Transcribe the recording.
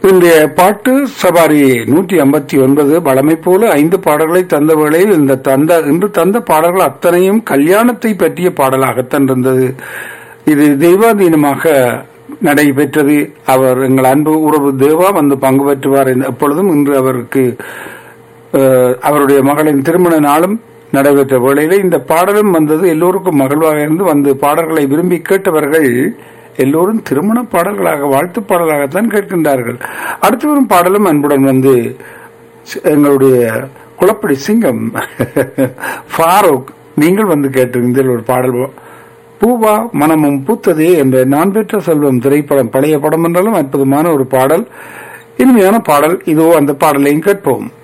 இன்றைய பாட்டு சவாரி நூற்றி ஐம்பத்தி ஒன்பது வளமை போல ஐந்து பாடல்களை தந்த வேளையில் இந்த தந்த இன்று தந்த பாடல்கள் அத்தனையும் கல்யாணத்தை பற்றிய பாடலாகத்தான் இருந்தது இது தெய்வாதீனமாக நடைபெற்றது அவர் எங்கள் அன்பு உறவு தேவா வந்து பங்கு பெற்றுவார் என்று எப்பொழுதும் இன்று அவருக்கு அஹ், அவருடைய மகளின் திருமண நாளும் நடைபெற்ற வேளையிலே இந்த பாடலும் வந்தது எல்லோருக்கும் மகிழ்வாக இருந்து வந்து பாடல்களை விரும்பி கேட்டவர்கள் எல்லோரும் திருமண பாடல்களாக வாழ்த்து பாடலாகத்தான் கேட்கின்றார்கள் அடுத்து வரும் பாடலும் அன்புடன் வந்து சி- எங்களுடைய குளப்படி சிங்கம் ஃபாரூக் நீங்கள் வந்து கேட்டிருந்தீர்கள் ஒரு பாடல் பூவா மனமும் பூத்ததே என்ற நான் பெற்ற செல்வம் திரைப்படம் பழைய படம் என்றாலும் அற்புதமான ஒரு பாடல் இனிமையான பாடல் இதோ அந்த பாடலையும் கேட்போம்